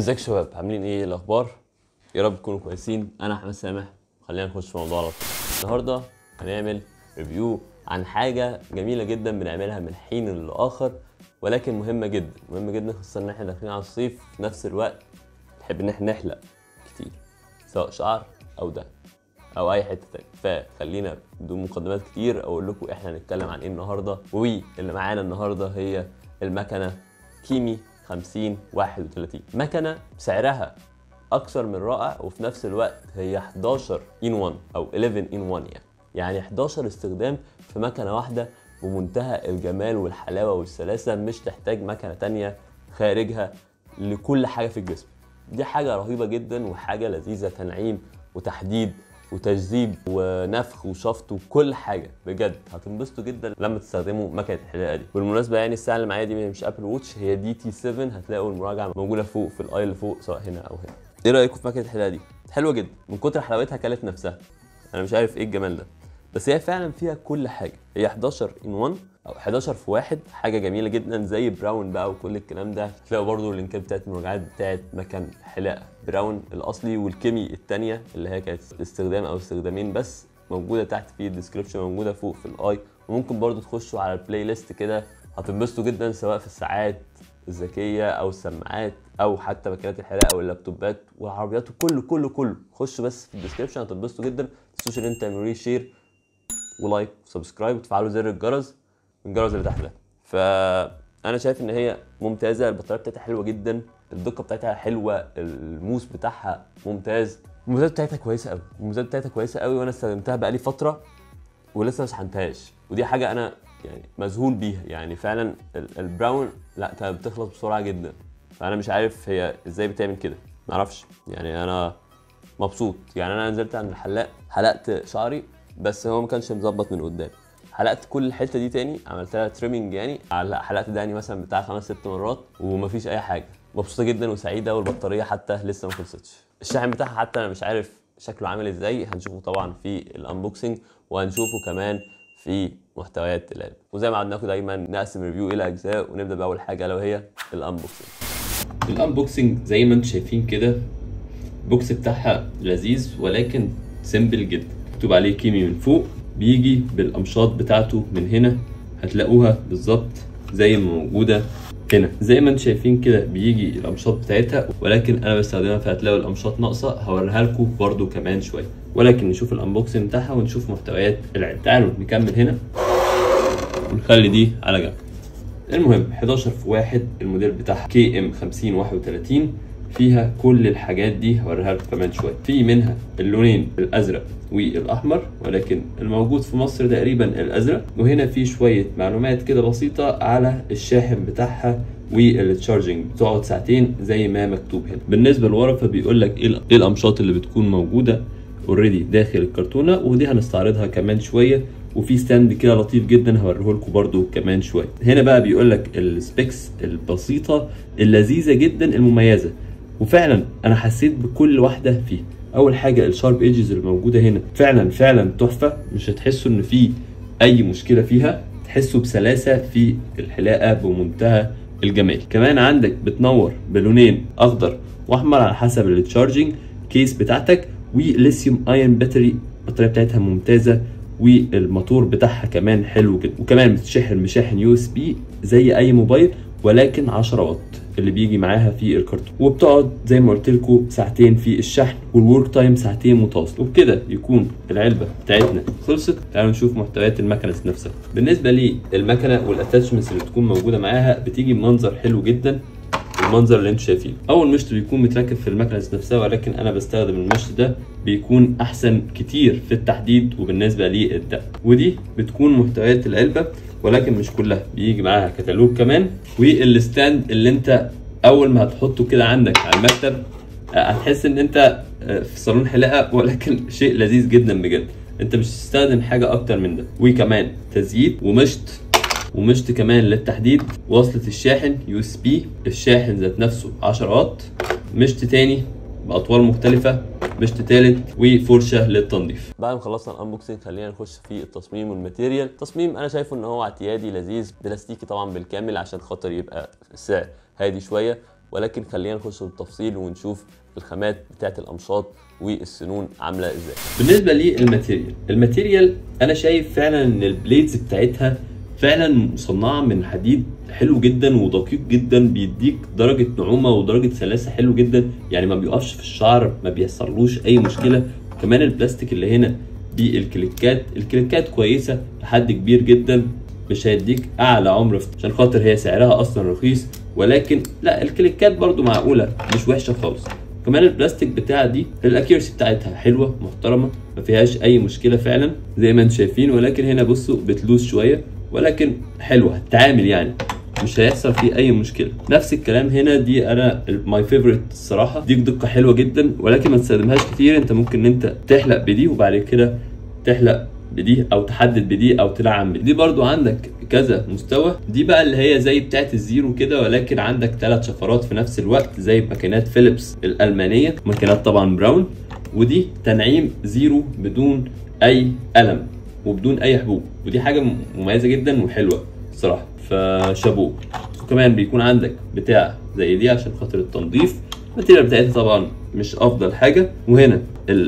ازيك يا شباب عاملين ايه الاخبار يا رب تكونوا كويسين انا احمد سامح خلينا نخش في الموضوع على طول النهارده هنعمل ريفيو عن حاجه جميله جدا بنعملها من حين لاخر ولكن مهمه جدا مهمه جدا خاصه ان احنا داخلين على الصيف في نفس الوقت نحب ان احنا نحلق كتير سواء شعر او ده او اي حته تانية فخلينا بدون مقدمات كتير اقول لكم احنا هنتكلم عن ايه النهارده واللي معانا النهارده هي المكنه كيمي 50 31 مكنه سعرها اكثر من رائع وفي نفس الوقت هي 11 ان 1 او 11 ان 1 يعني يعني 11 استخدام في مكنه واحده بمنتهى الجمال والحلاوه والسلاسه مش تحتاج مكنه تانية خارجها لكل حاجه في الجسم دي حاجه رهيبه جدا وحاجه لذيذه تنعيم وتحديد وتجذيب ونفخ وشفط وكل حاجه بجد هتنبسطوا جدا لما تستخدموا مكنه الحلاقه دي بالمناسبه يعني الساعه اللي معايا دي مش ابل ووتش هي دي تي 7 هتلاقوا المراجعه موجوده فوق في الاي اللي فوق سواء هنا او هنا ايه رايكم في مكنه الحلاقه دي حلوه جدا من كتر حلاوتها كلت نفسها انا مش عارف ايه الجمال ده بس هي فعلا فيها كل حاجه هي 11 ان 1 او 11 في واحد حاجه جميله جدا زي براون بقى وكل الكلام ده هتلاقوا برضو اللينكات بتاعت المراجعات بتاعت مكان حلاقه براون الاصلي والكيمي الثانيه اللي هي كانت استخدام او استخدامين بس موجوده تحت في الديسكربشن موجوده فوق في الاي وممكن برضو تخشوا على البلاي ليست كده هتنبسطوا جدا سواء في الساعات الذكيه او السماعات او حتى ماكينات الحلاقه او اللابتوبات والعربيات وكله كله كله خشوا بس في الديسكربشن هتنبسطوا جدا ما تنسوش ان انت تعملوا لي شير ولايك وسبسكرايب وتفعلوا زر الجرس الجرس اللي تحت ده فانا شايف ان هي ممتازه البطاريه بتاعتها حلوه جدا الدقه بتاعتها حلوه الموس بتاعها ممتاز المميزات بتاعتها كويسه قوي المميزات بتاعتها كويسه قوي وانا استخدمتها بقالي فتره ولسه ما شحنتهاش ودي حاجه انا يعني مذهول بيها يعني فعلا ال- البراون لا كانت بتخلص بسرعه جدا فانا مش عارف هي ازاي بتعمل كده معرفش يعني انا مبسوط يعني انا نزلت عند الحلاق حلقت شعري بس هو ما كانش مظبط من قدام حلقت كل الحته دي تاني عملت لها تريمنج يعني على- حلقت داني مثلا بتاع خمس ست مرات ومفيش اي حاجه مبسوطه جدا وسعيده والبطاريه حتى لسه ما خلصتش الشاحن بتاعها حتى انا مش عارف شكله عامل ازاي هنشوفه طبعا في الانبوكسنج وهنشوفه كمان في محتويات العلم وزي ما عودناكم دايما نقسم الريفيو الى اجزاء ونبدا باول حاجه لو هي الانبوكسنج الانبوكسنج زي ما انتم شايفين كده البوكس بتاعها لذيذ ولكن سيمبل جدا مكتوب عليه كيمي من فوق بيجي بالامشاط بتاعته من هنا هتلاقوها بالظبط زي ما موجوده هنا زي ما انتم شايفين كده بيجي الامشاط بتاعتها ولكن انا بستخدمها فهتلاقوا الامشاط ناقصه هوريها لكم برده كمان شويه ولكن نشوف الانبوكسنج بتاعها ونشوف محتويات العلم تعالوا نكمل هنا ونخلي دي على جنب المهم 11 في واحد الموديل بتاعها كي ام 5031 فيها كل الحاجات دي هوريها لكم كمان شويه في منها اللونين الازرق والاحمر ولكن الموجود في مصر تقريبا الازرق وهنا في شويه معلومات كده بسيطه على الشاحن بتاعها والتشارجنج بتقعد ساعتين زي ما مكتوب هنا بالنسبه لورا فبيقول لك ايه ايه الامشاط اللي بتكون موجوده اوريدي داخل الكرتونه ودي هنستعرضها كمان شويه وفي ستاند كده لطيف جدا هوريه لكم برده كمان شويه هنا بقى بيقول لك السبيكس البسيطه اللذيذه جدا المميزه وفعلا انا حسيت بكل واحده فيها اول حاجه الشارب ايدجز اللي موجوده هنا فعلا فعلا تحفه مش هتحسوا ان في اي مشكله فيها تحسوا بسلاسه في الحلاقه بمنتهى الجمال كمان عندك بتنور بلونين اخضر واحمر على حسب التشارجنج كيس بتاعتك وليثيوم ايون باتري البطاريه بتاعتها ممتازه والموتور بتاعها كمان حلو جدا وكمان بتشحن مشاحن يو اس بي زي اي موبايل ولكن 10 واط اللي بيجي معاها في الكرتون وبتقعد زي ما قلت لكم ساعتين في الشحن والورك تايم ساعتين متواصل وبكده يكون العلبه بتاعتنا خلصت تعالوا نشوف محتويات المكنه نفسها بالنسبه للمكنه والاتاتشمنتس اللي بتكون موجوده معاها بتيجي بمنظر حلو جدا المنظر اللي انتم شايفينه اول مشط بيكون متركب في المكنه نفسها ولكن انا بستخدم المشط ده بيكون احسن كتير في التحديد وبالنسبه للدق ودي بتكون محتويات العلبه ولكن مش كلها بيجي معاها كتالوج كمان والستاند اللي انت اول ما هتحطه كده عندك على المكتب آه، هتحس ان انت آه، في صالون حلاقه ولكن شيء لذيذ جدا بجد انت مش هتستخدم حاجه اكتر من ده وكمان تزييت ومشط ومشط كمان للتحديد وصلة الشاحن يو اس بي الشاحن ذات نفسه 10 واط مشط تاني باطوال مختلفه مشط تالت وفرشه للتنظيف بعد ما خلصنا الانبوكسنج خلينا نخش في التصميم والماتيريال التصميم انا شايفه ان هو اعتيادي لذيذ بلاستيكي طبعا بالكامل عشان خاطر يبقى السعر هادي شويه ولكن خلينا نخش بالتفصيل ونشوف الخامات بتاعت الامشاط والسنون عامله ازاي بالنسبه للماتيريال الماتيريال انا شايف فعلا ان البليدز بتاعتها فعلا مصنعه من حديد حلو جدا ودقيق جدا بيديك درجه نعومه ودرجه سلاسه حلو جدا يعني ما بيقفش في الشعر ما بيحصلوش اي مشكله كمان البلاستيك اللي هنا دي الكليكات الكليكات كويسه لحد كبير جدا مش هيديك اعلى عمر في- عشان خاطر هي سعرها اصلا رخيص ولكن لا الكليكات برضو معقوله مش وحشه خالص كمان البلاستيك بتاع دي الاكيرسي بتاعتها حلوه محترمه ما فيهاش اي مشكله فعلا زي ما انتم شايفين ولكن هنا بصوا بتلوز شويه ولكن حلوه هتتعامل يعني مش هيحصل فيه اي مشكله نفس الكلام هنا دي انا ماي فيفورت الصراحه دي دقه حلوه جدا ولكن ما تستخدمهاش كتير انت ممكن ان انت تحلق بدي وبعد كده تحلق بدي او تحدد بدي او تلعن بدي دي برضو عندك كذا مستوى دي بقى اللي هي زي بتاعت الزيرو كده ولكن عندك ثلاث شفرات في نفس الوقت زي ماكينات فيليبس الالمانيه ماكينات طبعا براون ودي تنعيم زيرو بدون اي قلم وبدون اي حبوب ودي حاجه م- مميزه جدا وحلوه الصراحه فشابوه وكمان بيكون عندك بتاع زي دي عشان خاطر التنظيف الماتيريال بتاعتها طبعا مش افضل حاجه وهنا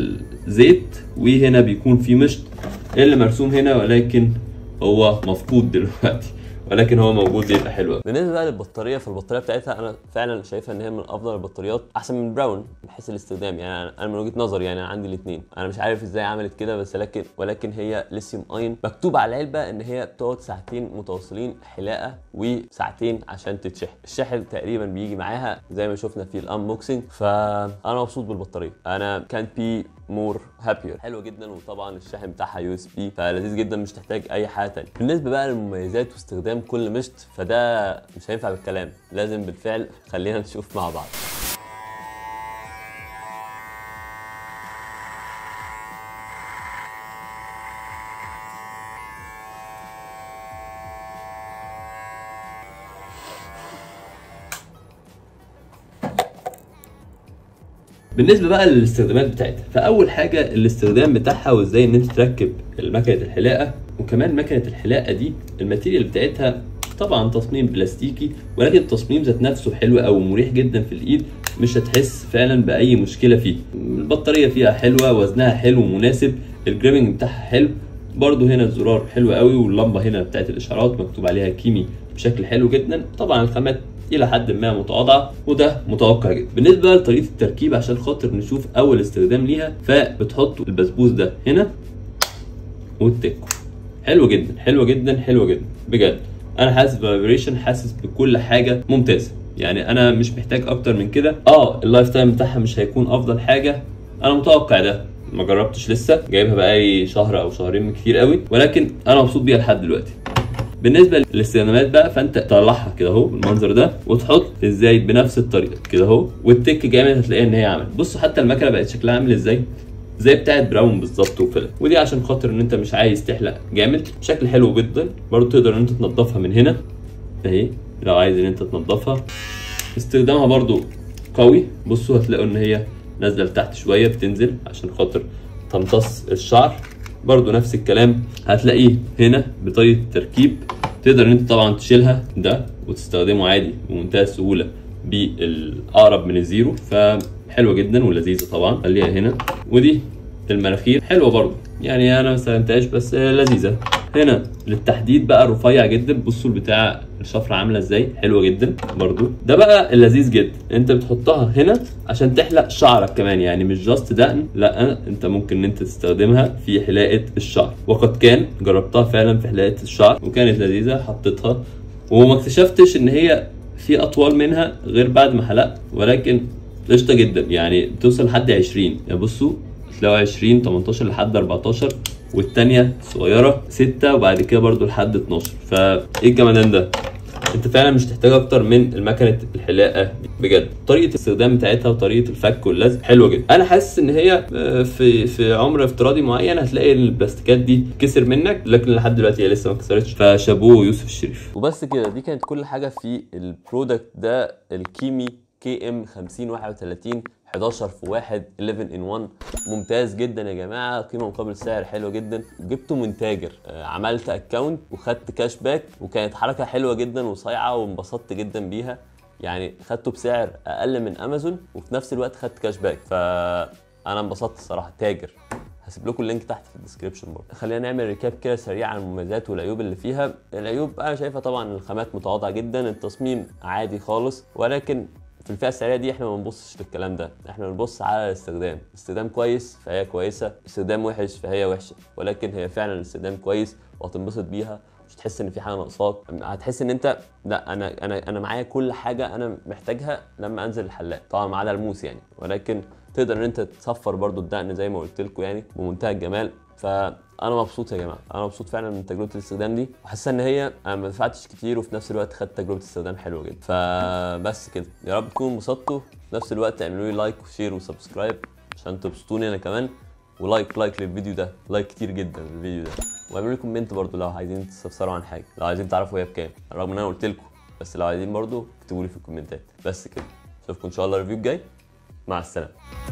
الزيت وهنا بيكون في مشط اللي مرسوم هنا ولكن هو مفقود دلوقتي ولكن هو موجود بيبقى حلو أوي. بالنسبه بقى للبطاريه فالبطاريه بتاعتها انا فعلا شايفها ان هي من افضل البطاريات احسن من براون من حيث الاستخدام يعني انا من وجهه نظري يعني انا عندي الاثنين انا مش عارف ازاي عملت كده بس لكن ولكن هي ليثيوم اين مكتوب على العلبه ان هي بتقعد ساعتين متواصلين حلاقه وساعتين عشان تتشحن الشاحن تقريبا بيجي معاها زي ما شفنا في الانبوكسنج فانا مبسوط بالبطاريه انا كان بي مور هابير حلو جدا وطبعا الشاحن بتاعها يو اس بي فلذيذ جدا مش تحتاج اي حاجه تانية بالنسبه بقى للمميزات واستخدام كل مشط فده مش هينفع بالكلام لازم بالفعل خلينا نشوف مع بعض بالنسبه بقى للاستخدامات بتاعتها فاول حاجه الاستخدام بتاعها وازاي ان انت تركب مكنه الحلاقه وكمان مكنه الحلاقه دي الماتيريال بتاعتها طبعا تصميم بلاستيكي ولكن التصميم ذات نفسه حلو او مريح جدا في الايد مش هتحس فعلا باي مشكله فيه البطاريه فيها حلوه وزنها حلو ومناسب الجريمنج بتاعها حلو برضو هنا الزرار حلو قوي واللمبه هنا بتاعت الاشعارات مكتوب عليها كيمي بشكل حلو جدا طبعا الخامات الى حد ما متواضعه وده متوقع جدا بالنسبه لطريقه التركيب عشان خاطر نشوف اول استخدام ليها فبتحطوا البسبوس ده هنا وتكوا حلو جدا حلو جدا حلو جدا بجد انا حاسس بفايبريشن حاسس بكل حاجه ممتازه يعني انا مش محتاج اكتر من كده اه اللايف تايم بتاعها مش هيكون افضل حاجه انا متوقع ده ما جربتش لسه جايبها بقالي شهر او شهرين من كتير قوي ولكن انا مبسوط بيها لحد دلوقتي بالنسبه للاستخدامات بقى فانت تطلعها كده اهو بالمنظر ده وتحط في الزيت بنفس الطريقه كده اهو والتك جامد هتلاقيها ان هي عملت بصوا حتى المكنه بقت شكلها عامل ازاي زي بتاعت براون بالظبط وفيلر ودي عشان خاطر ان انت مش عايز تحلق جامد بشكل حلو جدا برضو تقدر ان انت تنضفها من هنا اهي لو عايز ان انت تنضفها استخدامها برضو قوي بصوا هتلاقوا ان هي نازله لتحت شويه بتنزل عشان خاطر تمتص الشعر برضو نفس الكلام هتلاقيه هنا بطريقه التركيب تقدر ان انت طبعا تشيلها ده وتستخدمه عادي بمنتهى السهوله بالاقرب من الزيرو فحلوه جدا ولذيذه طبعا خليها هنا ودي المناخير حلوه برضو يعني انا ما استخدمتهاش بس لذيذه هنا للتحديد بقى رفيع جدا بصوا البتاع الشفره عامله ازاي حلوه جدا برضو ده بقى اللذيذ جدا انت بتحطها هنا عشان تحلق شعرك كمان يعني مش جاست دقن لا انت ممكن ان انت تستخدمها في حلاقه الشعر وقد كان جربتها فعلا في حلاقه الشعر وكانت لذيذه حطيتها وما اكتشفتش ان هي في اطول منها غير بعد ما حلقت ولكن قشطه جدا يعني بتوصل لحد 20 يعني بصوا تلاقوا 20 18 لحد 14 والتانية صغيرة 6 وبعد كده برضو لحد 12 فايه الجمدان ده؟ انت فعلا مش تحتاج اكتر من المكنه الحلاقه دي بجد طريقه الاستخدام بتاعتها وطريقه الفك واللزق حلوه جدا انا حاسس ان هي آه، في في عمر افتراضي معين هتلاقي البلاستيكات دي كسر منك لكن لحد دلوقتي هي لسه ما كسرتش فشابوه يوسف الشريف وبس كده دي كانت كل حاجه في البرودكت ده الكيمي كي ام 5031 11 في 1 11 ان 1 ممتاز جدا يا جماعه قيمه مقابل سعر حلوه جدا جبته من تاجر آه، عملت اكونت وخدت كاش باك وكانت حركه حلوه جدا وصايعه وانبسطت جدا بيها يعني خدته بسعر اقل من امازون وفي نفس الوقت خدت كاش باك فانا انبسطت الصراحه تاجر هسيب لكم اللينك تحت في الديسكربشن برضه خلينا نعمل ريكاب كده سريع عن المميزات والعيوب اللي فيها العيوب انا شايفها طبعا الخامات متواضعه جدا التصميم عادي خالص ولكن في الفئه السعريه دي احنا ما بنبصش للكلام ده احنا بنبص على الاستخدام استخدام كويس فهي كويسه استخدام وحش فهي وحشه ولكن هي فعلا الاستخدام كويس وهتنبسط بيها مش هتحس ان في حاجه ناقصاك هتحس ان انت لا انا انا انا معايا كل حاجه انا محتاجها لما انزل الحلاق طبعا ما عدا الموس يعني ولكن تقدر ان انت تصفر برضو الدقن زي ما قلت لكم يعني بمنتهى الجمال فانا مبسوط يا جماعه انا مبسوط فعلا من تجربه الاستخدام دي وحاسس ان هي انا ما دفعتش كتير وفي نفس الوقت خدت تجربه استخدام حلوه جدا فبس كده يا رب تكونوا انبسطتوا في نفس الوقت اعملوا لي لايك وشير وسبسكرايب عشان تبسطوني انا كمان ولايك لايك للفيديو ده لايك كتير جدا للفيديو ده واعملوا لي كومنت برضو لو عايزين تستفسروا عن حاجه لو عايزين تعرفوا هي بكام رغم ان انا قلت لكم بس لو عايزين برضو اكتبوا لي في الكومنتات بس كده اشوفكم ان شاء الله الريفيو الجاي مع السلامه